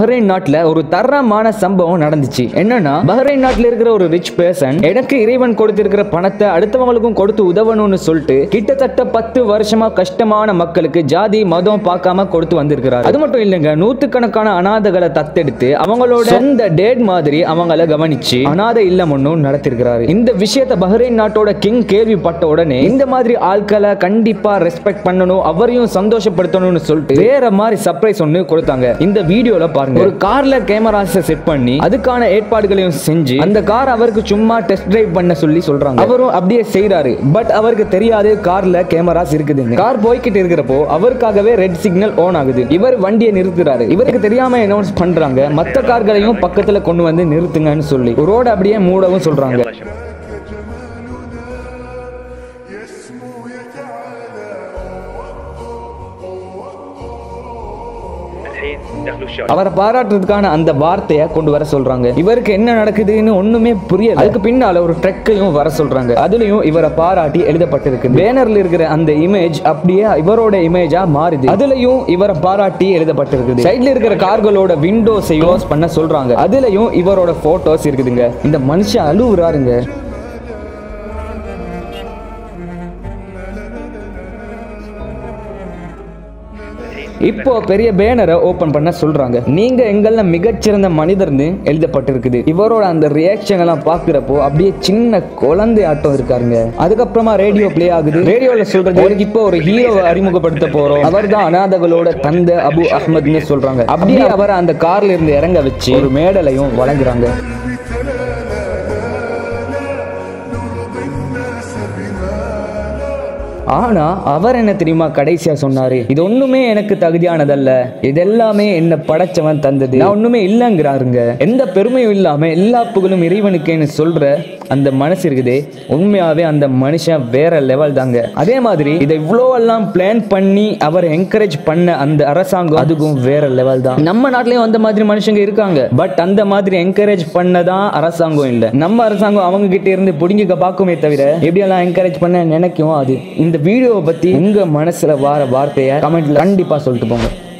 Bahrain நாட்டுல ஒரு தரமான சம்பவம் நடந்துச்சு என்னன்னா பஹ்ரைன் நாட்டுல இருக்கிற ஒரு ரிச் பர்சன் எனக்கு இறைவன் கொடுத்திருக்கிற பணத்தை அடுத்தவங்களுக்கும் கொடுத்து உதவணும்னு சொல்லிட்டு கிட்டத்தட்ட பத்து வருஷமா கஷ்டமான மக்களுக்கு ஜாதி மதம் பார்க்காம கொடுத்து வந்திருக்கிறார் அது மட்டும் இல்லைங்க நூத்துக்கணக்கான அனாதைகளை தத்தெடுத்து அவங்களோட சொந்த டேட் மாதிரி அவங்கள கவனிச்சு அனாதை இல்லம் ஒன்றும் நடத்திருக்கிறாரு இந்த விஷயத்தை பஹ்ரைன் நாட்டோட கிங் கேள்விப்பட்ட உடனே இந்த மாதிரி ஆட்களை கண்டிப்பா ரெஸ்பெக்ட் பண்ணணும் அவரையும் சந்தோஷப்படுத்தணும்னு சொல்லிட்டு வேற மாதிரி சர்ப்ரைஸ் ஒன்னு கொடுத்தாங்க இந்த வீடியோல பாருங்க ஒரு கார்ல கேமராஸ் செட் பண்ணி அதுக்கான ஏற்பாடுகளையும் செஞ்சு அந்த கார் அவருக்கு சும்மா டெஸ்ட் டிரைவ் பண்ண சொல்லி சொல்றாங்க அவரும் அப்படியே செய்றாரு பட் அவருக்கு தெரியாது கார்ல கேமராஸ் இருக்குதுன்னு கார் போய்கிட்டு இருக்கிறப்போ அவருக்காகவே ரெட் சிக்னல் ஆன் ஆகுது இவர் வண்டியை நிறுத்துறாரு இவருக்கு தெரியாம அனௌன்ஸ் பண்றாங்க மத்த கார்களையும் பக்கத்துல கொண்டு வந்து நிறுத்துங்கன்னு சொல்லி ரோட அப்படியே மூடவும் சொல்றாங்க الحين دخلوا الشارع அவரை பாராட்டுறதுக்கான அந்த வார்த்தையை கொண்டு வர சொல்றாங்க இவருக்கு என்ன நடக்குதுன்னு ஒண்ணுமே புரியல அதுக்கு பின்னால ஒரு ட்ரெக்கையும் வர சொல்றாங்க அதுலயும் இவரை பாராட்டி எழுதப்பட்டிருக்கு பேனர்ல இருக்கிற அந்த இமேஜ் அப்படியே இவரோட இமேஜா மாறுது அதுலயும் இவரை பாராட்டி எழுதப்பட்டிருக்குது சைடுல இருக்கிற கார்களோட விண்டோஸை யூஸ் பண்ண சொல்றாங்க அதுலயும் இவரோட போட்டோஸ் இருக்குதுங்க இந்த மனுஷன் அழுவுறாருங்க இப்போ பெரிய பேனரை ஓபன் பண்ண சொல்றாங்க நீங்க எங்கள மிகச்சிறந்த மனிதர்னு எழுதப்பட்டிருக்குது இவரோட அந்த ரியாக்ஷன் எல்லாம் பாக்குறப்போ அப்படியே சின்ன குழந்தை ஆட்டம் இருக்காருங்க அதுக்கப்புறமா ரேடியோ ப்ளே ஆகுது ரேடியோல சொல்றது "உங்களுக்கு இப்போ ஒரு ஹீரோவை அறிமுகப்படுத்த போறோம் அவர் தான் அனாதைகளோட தந்தை அபு அஹ்மத்னு சொல்றாங்க அப்படியே அவரை அந்த கார்ல இருந்து இறங்க வச்சு ஒரு மேடலையும் வழங்குறாங்க ஆனா அவர் என்ன தெரியுமா கடைசியா சொன்னாரு இது ஒண்ணுமே எனக்கு தகுதியானதல்ல இதெல்லாமே என்ன படைச்சவன் தந்தது நான் ஒண்ணுமே இல்லைங்கிறாருங்க எந்த பெருமையும் இல்லாம எல்லா புகழும் இறைவனுக்கேன்னு சொல்ற அந்த மனசு இருக்குதே உண்மையாவே அந்த மனுஷன் வேற லெவல் தாங்க அதே மாதிரி இதை இவ்வளோ எல்லாம் பிளான் பண்ணி அவர் என்கரேஜ் பண்ண அந்த அரசாங்கம் அதுக்கும் வேற லெவல் தான் நம்ம நாட்டிலயும் அந்த மாதிரி மனுஷங்க இருக்காங்க பட் அந்த மாதிரி என்கரேஜ் பண்ணதான் அரசாங்கம் இல்ல நம்ம அரசாங்கம் அவங்க கிட்ட இருந்து புடிங்கிக்க பார்க்குமே தவிர எப்படியெல்லாம் என்கரேஜ் பண்ண நினைக்கும் அது இந்த வீடியோவை பத்தி உங்க மனசுல வார வார்த்தையை கமெண்ட்ல கண்டிப்பா சொல்லிட்டு போங்க